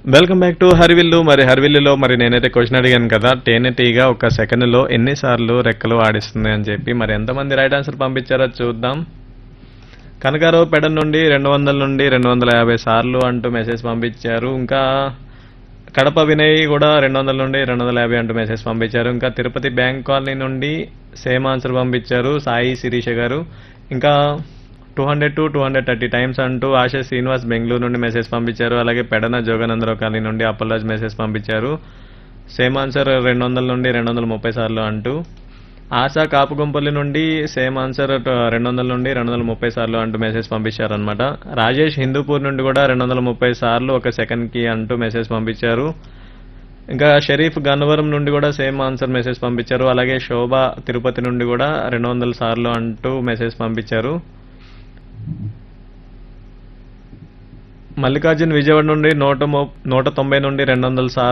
welcome back to హరివిల్లు మరి హరివిల్లులో మరి నేనైతే క్వశ్చన్ అడిగాను కదా తేనెటీగా ఒక సెకండ్లో ఎన్నిసార్లు రెక్కలు ఆడిస్తుంది అని చెప్పి మరి ఎంతమంది రైట్ ఆన్సర్ పంపించారో చూద్దాం కనకారావు పెడ నుండి రెండు వందల నుండి రెండు వందల యాభై సార్లు అంటూ మెసేజ్ పంపించారు ఇంకా కడప వినయ్ కూడా రెండు వందల నుండి రెండు వందల యాభై అంటూ మెసేజ్ పంపించారు ఇంకా తిరుపతి బ్యాంక్ కాలనీ నుండి సేమ్ ఆన్సర్ పంపించారు సాయి శిరీష గారు ఇంకా two hundred to two hundred thirty times అంటూ ఆశా శ్రీనివాస్ బెంగళూరు నుండి మెసేజ్ పంపించారు అలాగే పెడన జోగానందరావు కాలనీ నుండి అప్పలరాజ్ మెసేజ్ పంపించారు సేమ్ ఆన్సర్ రెండు వందల నుండి రెండు వందల ముప్పై సార్లు అంటూ ఆశా కాపుగుంపల్లి నుండి సేమ్ ఆన్సర్ రెండు వందల నుండి రెండు వందల ముప్పై సార్లు అంటూ మెసేజ్ పంపించారు అనమాట రాజేష్ హిందూపూర్ నుండి కూడా రెండు వందల ముప్పై సార్లు ఒక సెకండ్కి అంటూ మెసేజ్ పంపించారు ఇంకా షరీఫ్ గన్నవరం నుండి కూడా సేమ్ ఆన్సర్ మెసేజ్ పంపించారు అలాగే శోభ తిరుపతి నుండి కూడా రెండు వందల సార్లు అంటూ మెసేజ్ పంపించారు మల్లికార్జున్ విజయవాడ నుండి నూట ము- నూట తొంభై నుండి రెండు వందల సార్లు